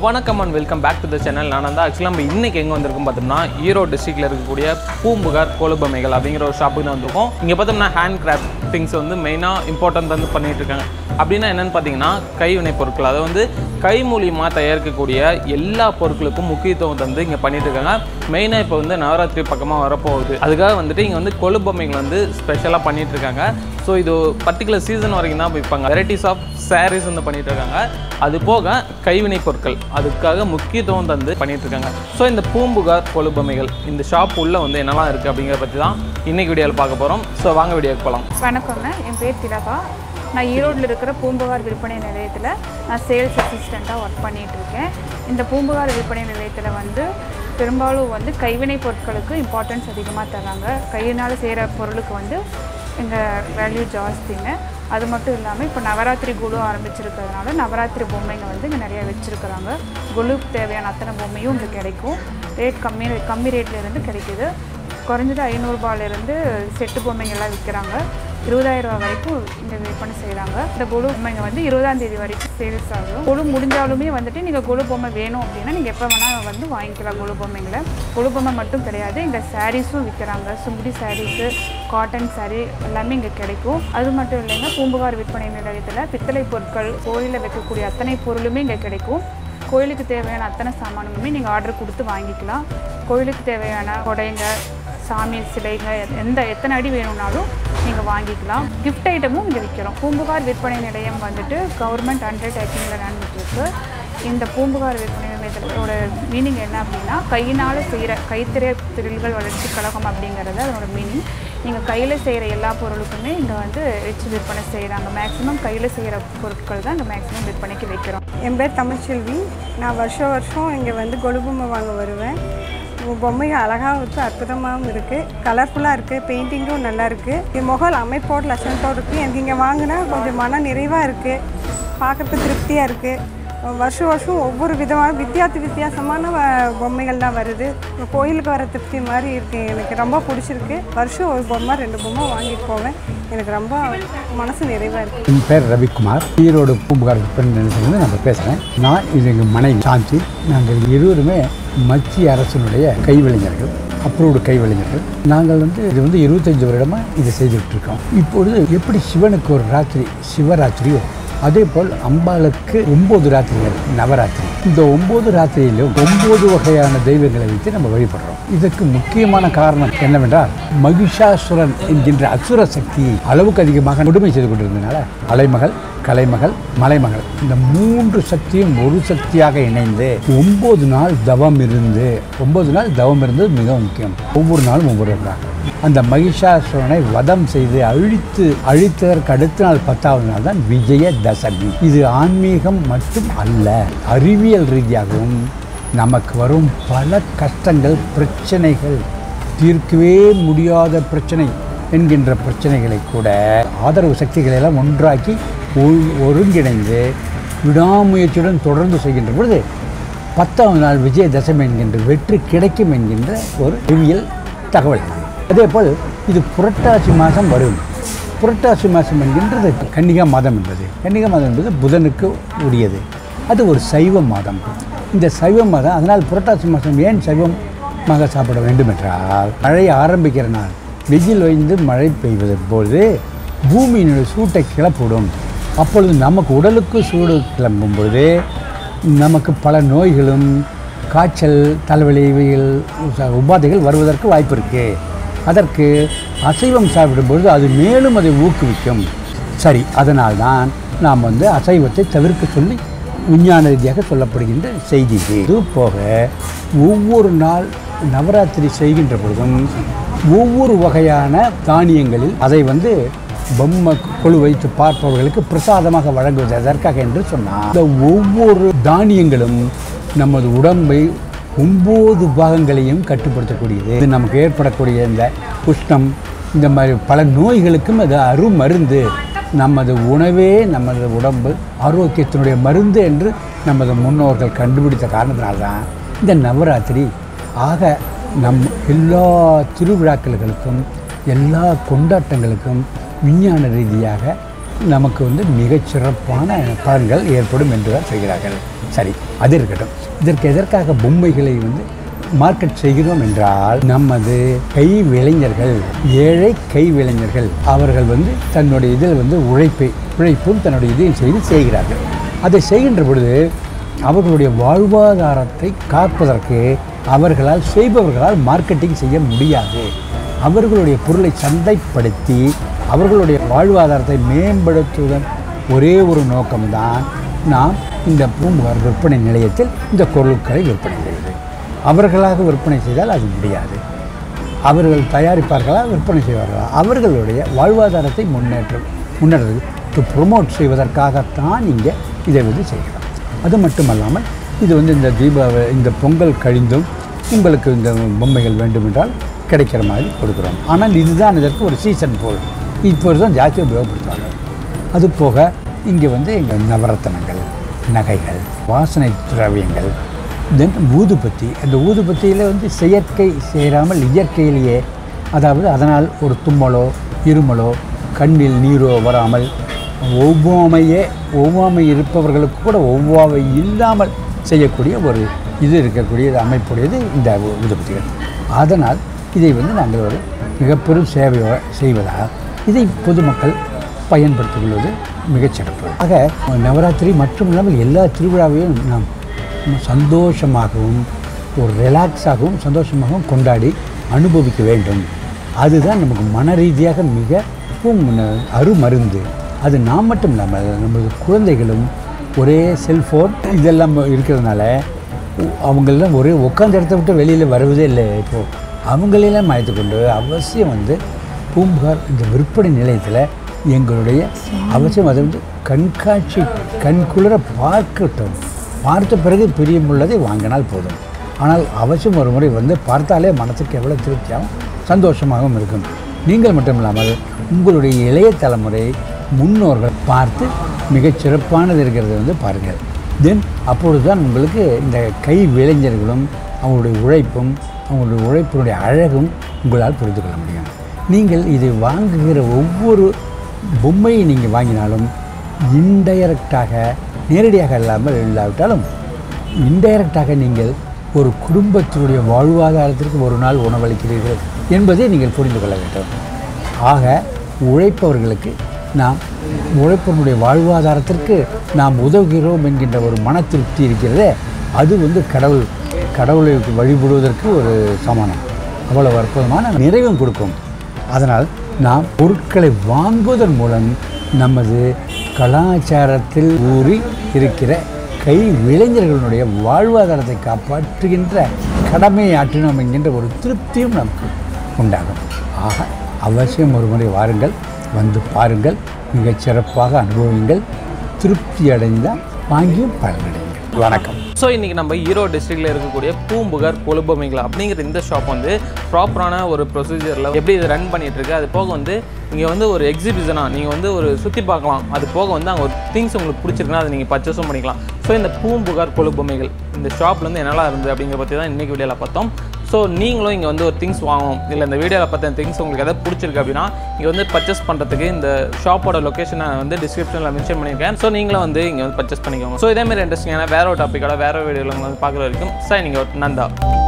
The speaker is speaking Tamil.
வணக்கம் and welcome back to the channel நான் வந்து ஆக்சுவலாக நம்ம இன்னைக்கு எங்கே வந்திருக்கோம் பார்த்தோம்னா ஈரோடு டிஸ்ட்ரிக்ட்ல இருக்கக்கூடிய பூம்புகார் கோலுபமைகள் அப்படிங்கிற ஒரு ஷாப்புக்கு தான் வந்திருக்கோம் இங்கே பார்த்தோம்னா ஹேண்ட் கிராஃப்ட் திங்ஸ் வந்து மெயினாக இம்பார்ட்டன்ட் வந்து பண்ணிட்டு இருக்காங்க அப்படின்னா என்னன்னு பார்த்தீங்கன்னா கைவினை பொருட்கள் அதை வந்து கை மூலியமாக தயாரிக்கக்கூடிய எல்லா பொருட்களுக்கும் முக்கியத்துவம் தந்து இங்கே பண்ணிட்டு இருக்காங்க மெயினாக இப்போ வந்து நவராத்திரி பக்கமாக வரப்போகுது அதுக்காக வந்துட்டு இங்கே வந்து கொலுபொம்மைகள் வந்து ஸ்பெஷலாக பண்ணிட்டு இருக்காங்க ஸோ இது பர்டிகுலர் சீசன் வரைக்கும் தான் விற்பாங்க வெரைட்டிஸ் ஆஃப் சாரீஸ் வந்து பண்ணிட்டு இருக்காங்க அது போக கைவினை பொருட்கள் அதுக்காக முக்கியத்துவம் தந்து பண்ணிட்டு இருக்காங்க ஸோ இந்த பூம்புகார் கொலுபொம்மைகள் இந்த ஷாப் உள்ள வந்து என்னெல்லாம் இருக்குது அப்படிங்கிறத பற்றி தான் இன்னைக்கு வீடியோவில் பார்க்க போகிறோம் ஸோ வாங்க வீடியோக்கு போகலாம் வணக்கங்க என் பேர் திலகா நான் ஈரோட்டில் இருக்கிற பூம்புகார் விற்பனை நிலையத்தில் நான் சேல்ஸ் அசிஸ்டண்ட்டாக ஒர்க் பண்ணிட்டு இருக்கேன் இந்த பூம்புகார் விற்பனை நிலையத்தில் வந்து பெரும்பாலும் வந்து கைவினை பொருட்களுக்கு இம்பார்ட்டன்ஸ் அதிகமாக தராங்க கையினால் செய்கிற பொருளுக்கு வந்து எங்கள் வேல்யூ ஜாஸ்திங்க அது மட்டும் இல்லாமல் இப்போ நவராத்திரி குழு ஆரம்பிச்சிருக்கிறதுனால நவராத்திரி பொம்மைங்க வந்து இங்கே நிறைய வச்சுருக்குறாங்க குழுக்கு தேவையான அத்தனை பொம்மையும் இங்கே கிடைக்கும் ரேட் கம்மி கம்மி ரேட்லேருந்து கிடைக்குது குறைஞ்சது ஐநூறுரூபாலேருந்து செட்டு பொம்மைங்கள்லாம் விற்கிறாங்க இருபதாயிரம் ரூபா வரைக்கும் இங்கே விற்பனை செய்கிறாங்க இந்த கொலு பொம்மைங்க வந்து இருபதாம் தேதி வரைக்கும் சேல்ஸ் ஆகும் கொலு முடிஞ்சாலுமே வந்துட்டு நீங்கள் கொலு பொம்மை வேணும் அப்படின்னா நீங்கள் எப்போ வேணால் வந்து வாங்கிக்கலாம் கொலு பொம்மைங்களை கொலு பொம்மை மட்டும் கிடையாது இங்கே சாரீஸும் விற்கிறாங்க சுங்குடி சாரீஸு காட்டன் saree எல்லாமே இங்கே கிடைக்கும் அது மட்டும் இல்லைங்க பூம்புகார் விற்பனை நிலையத்தில் பித்தளை பொருட்கள் கோயிலில் வைக்கக்கூடிய அத்தனை பொருளுமே இங்கே கிடைக்கும் கோயிலுக்கு தேவையான அத்தனை சாமானுமே நீங்கள் ஆர்டர் கொடுத்து வாங்கிக்கலாம் கோயிலுக்கு தேவையான கொடைங்க சாமி சிலைங்க எந்த எத்தனை அடி வேணும்னாலும் நீங்கள் வாங்கிக்கலாம் கிஃப்ட் ஐட்டமும் இங்கே விற்கிறோம் பூம்புகார் விற்பனை நிலையம் வந்துட்டு கவர்மெண்ட் அண்டர்டேக்கிங்கில் நடந்துட்டுருக்கு இந்த பூம்புகார் விற்பனை நிலையத்தோட மீனிங் என்ன அப்படின்னா கையினால் செய்கிற கைத்திரை தொழில்கள் வளர்ச்சி கழகம் அப்படிங்கிறது அதோட மீனிங் நீங்கள் கையில் செய்கிற எல்லா பொருளுக்குமே இங்கே வந்து வச்சு விற்பனை செய்கிறாங்க மேக்ஸிமம் கையில் செய்கிற பொருட்கள் தான் இங்கே மேக்ஸிமம் விற்பனைக்கு வைக்கிறோம் என் பேர் தமிழ்ச்செல்வி நான் வருஷம் வருஷம் இங்கே வந்து கொலுபொம்மை வாங்க வருவேன் உங்கள் பொம்மைகள் அழகாகவும் இருக்குது அற்புதமாகவும் இருக்குது கலர்ஃபுல்லாக இருக்குது பெயிண்டிங்கும் நல்லா இருக்குது என் முகல் அமைப்போடு லட்சணத்தோடு இருக்குது எனக்கு இங்கே வாங்கினா கொஞ்சம் மன நிறைவாக இருக்குது பார்க்குறதுக்கு திருப்தியாக இருக்குது வருஷம் வருஷம் ஒவ்வொரு விதமான வித்தியாச வித்தியாசமான வ- பொம்மைகள் தான் வருது இப்போ கோயிலுக்கு வர திருப்தி மாதிரி இருக்கு எனக்கு ரொம்ப பிடிச்சிருக்கு வருஷம் ஒரு பொம்மை ரெண்டு பொம்மை வாங்கிட்டு போவேன் எனக்கு ரொம்ப மனசு நிறைவாக இருக்குது என் பேர் ரவிக்குமார் ஈரோடு பூம்புகார் விற்பனை நிலையத்திலிருந்து நான் பேசுகிறேன் நான் இது எங்கள் மனைவி சாந்தி நாங்கள் இருவருமே மத்திய அரசினுடைய கைவிளைஞர்கள் அப்ரூவ்டு கைவிளைஞர்கள் நாங்கள் வந்து இது வந்து இருபத்தஞ்சி வருடமாக இதை செய்துட்டு இருக்கோம் இப்பொழுது எப்படி சிவனுக்கு ஒரு ராத்திரி சிவராத்திரியோ அதே போல் அம்பாளுக்கு ஒம்பது ராத்திரிகள் நவராத்திரி இந்த ஒம்பது ராத்திரியிலும் ஒம்பது வகையான தெய்வங்களை வைத்து நம்ம வழிபடுறோம் இதற்கு முக்கியமான காரணம் என்னவென்றால் மகிஷாசுரன் என்கின்ற அசுர சக்தி அளவுக்கு அதிகமாக கொடுமை செய்து கொண்டிருந்தனால அலைமகள் கலைமகள் மலைமகள் இந்த மூன்று சக்தியும் ஒரு சக்தியாக இணைந்து ஒன்பது நாள் தவம் இருந்து ஒன்பது நாள் தவம் இருந்தது மிக முக்கியம் ஒவ்வொரு நாளும் ஒவ்வொரு நாள் அந்த மகிஷாசுரனை வதம் செய்து அழித்து அழித்ததற்கு அடுத்த நாள் பத்தாவது நாள் தான் விஜய தசமி இது ஆன்மீகம் மட்டும் அல்ல அறிவியல் ரீதியாகவும் நமக்கு வரும் பல கஷ்டங்கள் பிரச்சனைகள் தீர்க்கவே முடியாத பிரச்சனை என்கின்ற பிரச்சனைகளை கூட ஆதரவு சக்திகளை எல்லாம் ஒன்றாக்கி ஒ- ஒருங்கிணைந்து விடாமுயற்சியுடன் தொடர்ந்து செய்கின்ற பொழுது பத்தாவது நாள் விஜயதசமி என்கின்ற வெற்றி கிடைக்கும் என்கின்ற ஒரு அறிவியல் தகவல் அதே போல் இது புரட்டாசி மாதம் வரும் புரட்டாசி மாதம் என்கின்றது கன்னிகா மாதம் என்பது கன்னிகா மாதம் என்பது புதனுக்கு உரியது அது ஒரு சைவ மாதம் இந்த சைவ மாதம் அதனால் புரட்டாசி மாதம் ஏன் சைவமாக சாப்பிட வேண்டும் என்றால் மழை ஆரம்பிக்கிற நாள் வெயில் வைந்து மழை பெய்வது போது பூமியினுடைய சூட்டை கிளப்பிவிடும் அப்பொழுது நமக்கு உடலுக்கு சூடு கிளம்பும் பொழுது நமக்கு பல நோய்களும் காய்ச்சல் தலைவலி இவைகள் உச- உபாதைகள் வருவதற்கு வாய்ப்பு இருக்குது அதற்கு அசைவம் சாப்பிடும்பொழுது அது மேலும் அதை ஊக்குவிக்கும் சரி அதனால்தான் நாம் வந்து அசைவத்தை தவிர்க்க சொல்லி விஞ்ஞான ரீதியாக சொல்லப்படுகின்ற செய்தி இது இது போக ஒவ்வொரு நாள் நவராத்திரி செய்கின்ற பொழுதும் ஒவ்வொரு வகையான தானியங்களில் அதை வந்து பொம்மை கொழு வைத்து பார்ப்பவர்களுக்கு பிரசாதமாக வழங்குவது எதற்காக என்று சொன்னார் இந்த ஒவ்வொரு தானியங்களும் நமது உடம்பை ஒம்பது பாகங்களையும் கட்டுப்படுத்தக்கூடியது இது நமக்கு ஏற்படக்கூடிய இந்த உஷ்ணம் இந்த மாதிரி பல நோய்களுக்கும் அது அருமருந்து நமது உணவே நமது உடம்பு ஆரோக்கியத்தினுடைய மருந்து என்று நமது முன்னோர்கள் கண்டுபிடித்த காரணத்தினால்தான் இந்த நவராத்திரி ஆக நம் எல்லா திருவிழாக்களுக்கும் எல்லா கொண்டாட்டங்களுக்கும் விஞ்ஞான ரீதியாக நமக்கு வந்து மிகச்சிறப்பான பலன்கள் ஏற்படும் என்று தான் சொல்கிறார்கள் சரி அது இருக்கட்டும் இதற்கு எதற்காக பொம்மைகளை வந்து மார்க்கெட் செய்கிறோம் என்றால் நமது கை விளைஞர்கள் ஏழை கை விளைஞர்கள் அவர்கள் வந்து தன்னுடைய இதில் வந்து உழைப்பை உழைப்பும் தன்னுடைய இதையும் செய்து செய்கிறார்கள் அதை செய்கின்ற பொழுது அவர்களுடைய வாழ்வாதாரத்தை காப்பதற்கு அவர்களால் செய்பவர்களால் மார்க்கெட்டிங் செய்ய முடியாது அவர்களுடைய பொருளை சந்தைப்படுத்தி அவர்களுடைய வாழ்வாதாரத்தை மேம்படுத்துவதன் ஒரே ஒரு நோக்கம்தான் நாம் இந்த பூம்புகார் விற்பனை நிலையத்தில் இந்த பொருட்களை விற்பனை செய்வது அவர்களாக விற்பனை செய்தால் அது முடியாது அவர்கள் தயாரிப்பார்களா விற்பனை செய்வார்களா அவர்களுடைய வாழ்வாதாரத்தை முன்னேற்றம் முன்னேற்றது ப்ரொமோட் செய்வதற்காகத்தான் இங்கே இதை வந்து செய்கிறோம் அது மட்டுமல்லாமல் இது வந்து இந்த தீபாவளி இந்த பொங்கல் கழிந்தும் உங்களுக்கு இந்த பொம்மைகள் வேண்டுமென்றால் கிடைக்கிற மாதிரி கொடுக்குறோம் ஆனால் இதுதான் இதற்கு ஒரு சீசன் போல் இப்போது தான் ஜாஸ்தி உபயோகப்படுத்துவாங்க அது போக இங்கே வந்து எங்கள் நவரத்தனங்கள் நகைகள் வாசனை திரவியங்கள் தென் ஊதுபத்தி அந்த ஊதுபத்தியில் வந்து செயற்கை சேராமல் இயற்கையிலேயே அதாவது அதனால் ஒரு தும்மலோ இருமலோ கண்ணில் நீரோ வராமல் ஒவ்வாமையே ஒவ்வாமை இருப்பவர்களுக்கு கூட ஒவ்வாமை இல்லாமல் செய்யக்கூடிய ஒரு இது இருக்கக்கூடிய அமைப்புடையது இந்த ஊ- ஊதுபத்திகள் அதனால் இதை வந்து நாங்கள் ஒரு மிகப்பெரும் சேவை செய்வதால் இதை பொதுமக்கள் பயன்படுத்திக் கொள்வது மிகச்சிறப்பு ஆக நவராத்திரி மட்டும் இல்லாமல் எல்லா திருவிழாவையும் நாம் சந்தோஷமாகவும் ஒரு ரிலாக்ஸாகவும் சந்தோஷமாகவும் கொண்டாடி அனுபவிக்க வேண்டும் அதுதான் நமக்கு மன ரீதியாக மிகவும் ந- அருமருந்து அது நாம் மட்டும் இல்லாமல் நமது குழந்தைகளும் ஒரே செல்ஃபோன் இதெல்லாம் இருக்கிறதுனால அவங்களெல்லாம் ஒரே உட்காந்த இடத்த விட்டு வெளியில் வருவதே இல்லை இப்போது அவங்களெல்லாம் அழைத்து கொண்டு அவசியம் வந்து பூம்புகார் இந்த விற்பனை நிலையத்தில் எங்களுடைய அவசியம் அதை வந்து கண்காட்சி கண்குளிர பார்க்கட்டும் பார்த்த பிறகு பிரியமுள்ளதை வாங்கினால் போதும் ஆனால் அவசியம் ஒரு முறை வந்து பார்த்தாலே மனசுக்கு எவ்வளோ திருப்தியாகவும் சந்தோஷமாகவும் இருக்கும் நீங்கள் மட்டும் இல்லாமல் உங்களுடைய இளைய தலைமுறை முன்னோர்கள் பார்த்து மிகச் சிறப்பானது இருக்கிறது வந்து பாருங்கள் தென் அப்பொழுது தான் உங்களுக்கு இந்த கை விளைஞர்களும் அவங்களுடைய உழைப்பும் அவங்களுடைய உழைப்பினுடைய அழகும் உங்களால் புரிந்து கொள்ள முடியும் நீங்கள் இதை வாங்குகிற ஒவ்வொரு பொம்மையை நீங்கள் வாங்கினாலும் இன்டைரக்டாக நேரடியாக இல்லாமல் இல்லாவிட்டாலும் இன்டைரக்டாக நீங்கள் ஒரு குடும்பத்தினுடைய வாழ்வாதாரத்திற்கு ஒரு நாள் உணவளிக்கிறீர்கள் என்பதை நீங்கள் புரிந்து கொள்ள வேண்டும் ஆக உழைப்பவர்களுக்கு நாம் உழைப்பவனுடைய வாழ்வாதாரத்திற்கு நாம் உதவுகிறோம் என்கின்ற ஒரு மன திருப்தி இருக்கிறதே அது வந்து கடவுள் கடவுளை வழிபடுவதற்கு ஒரு சமானம் அவ்வளவு அற்புதமான நிறைவும் கொடுக்கும் அதனால் நாம் பொருட்களை வாங்குவதன் மூலம் நமது கலாச்சாரத்தில் ஊறி இருக்கிற கை விளைஞர்களுடைய வாழ்வாதாரத்தை காப்பாற்றுகின்ற கடமையை ஆற்றினோம் என்கின்ற ஒரு திருப்தியும் நமக்கு உண்டாகும் ஆக அவசியம் ஒரு முறை வாருங்கள் வந்து பாருங்கள் மிகச் சிறப்பாக அனுபவியுங்கள் திருப்தி அடைந்தால் வாங்கியும் பலனடையுங்கள் வணக்கம் ஸோ இன்றைக்கி நம்ம ஈரோடு டிஸ்ட்ரிக்டில் இருக்கக்கூடிய பூம்புகார் கொழுபொம்மைகள் அப்படிங்கிற இந்த ஷாப் வந்து ப்ராப்பரான ஒரு ப்ரொசீஜரில் எப்படி இது ரன் பண்ணிட்டு இருக்கு அது போக வந்து இங்கே வந்து ஒரு எக்ஸிபிஷனாக நீங்கள் வந்து ஒரு சுற்றி பார்க்கலாம் அது போக வந்து அங்கே ஒரு திங்ஸ் உங்களுக்கு பிடிச்சிருக்குன்னா அதை நீங்கள் பர்ச்சேஸும் பண்ணிக்கலாம் ஸோ இந்த பூம்புகார் கொழுபொம்மைகள் இந்த ஷாப்ல இருந்து என்னெல்லாம் இருந்தது அப்படிங்கிற பற்றி தான் இன்றைக்கி வீடியோவில் பார்த்தோம் ஸோ நீங்களும் இங்கே வந்து ஒரு திங்ஸ் வாங்கணும் இல்லை இந்த வீடியோவில் பார்த்த திங்ஸ் உங்களுக்கு எதாவது பிடிச்சிருக்கு அப்படின்னா இங்கே வந்து பர்ச்சேஸ் பண்ணுறதுக்கு இந்த ஷாப்போட லொக்கேஷனை வந்து டிஸ்கிரிப்ஷனில் மென்ஷன் பண்ணியிருக்கேன் ஸோ நீங்களும் வந்து இங்கே வந்து பர்ச்சேஸ் பண்ணிக்கோங்க ஸோ இதே மாதிரி இன்ட்ரெஸ்டிங்கான வேற ஒரு டாப்பிக்கோட வேற வீடியோவில் வந்து பார்க்குற வரைக்கும் சைனிங் அவுட் நந்தா